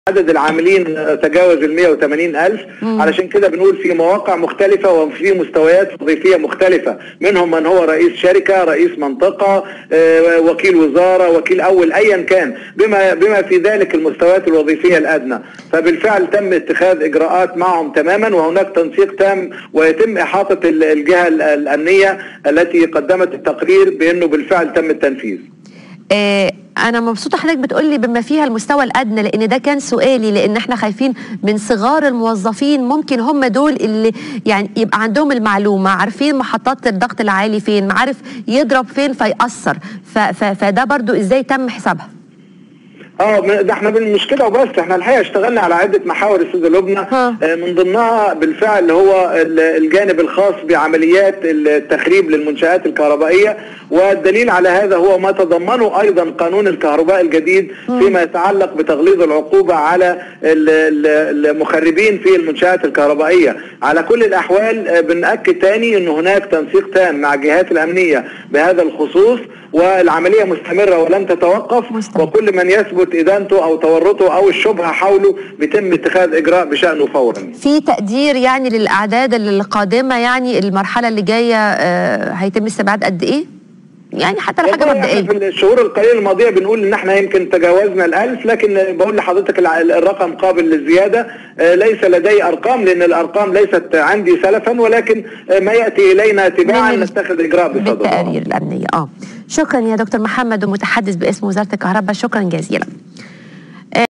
عدد العاملين تجاوز ال 180 ألف علشان كده بنقول في مواقع مختلفة وفي مستويات وظيفية مختلفة منهم من هو رئيس شركة رئيس منطقة آه، وكيل وزارة وكيل أول أيا كان بما بما في ذلك المستويات الوظيفية الأدنى فبالفعل تم اتخاذ إجراءات معهم تماما وهناك تنسيق تام ويتم إحاطة ال- الجهة ال- الأمنية التي قدمت التقرير بأنه بالفعل تم التنفيذ آه، انا مبسوطه حضرتك بتقولي بما فيها المستوى الادنى لان ده كان سؤالي لان احنا خايفين من صغار الموظفين ممكن هم دول اللي يعني يبقى عندهم المعلومه عارفين محطات الضغط العالي فين عارف يضرب فين فيأثر ف- ف- فده برضو ازاي تم حسابها اه م- ده احنا بن- مش كده وبس احنا الحقيقه اشتغلنا على عده محاور استاذ لبنى ها. آه، من ضمنها بالفعل هو ال- الجانب الخاص بعمليات التخريب للمنشات الكهربائيه والدليل على هذا هو ما تضمنه ايضا قانون الكهرباء الجديد فيما يتعلق بتغليظ العقوبه على ال- ال- المخربين في المنشات الكهربائيه على كل الاحوال آه، بنأكد تاني ان هناك تنسيق تام مع الجهات الامنيه بهذا الخصوص والعمليه مستمره ولن تتوقف مستمر. وكل من يثبت ادانته او تورطه او الشبهه حوله بيتم اتخاذ اجراء بشانه فورا في تقدير يعني للاعداد القادمه يعني المرحله اللي جايه آه، هيتم استبعاد قد ايه يعني حتى لو حاجه والله احنا مبدئيه في الشهور القليله الماضيه بنقول ان احنا يمكن تجاوزنا الألف لكن بقول لحضرتك الع- الرقم قابل للزياده آه، ليس لدي ارقام لان الارقام ليست عندي سلفا ولكن آه، ما ياتي الينا تباعا من ال- نتخذ اجراء بصدده بالتقارير الامنيه اه شكرا يا دكتور محمد ومتحدث باسم وزاره الكهرباء شكرا جزيلا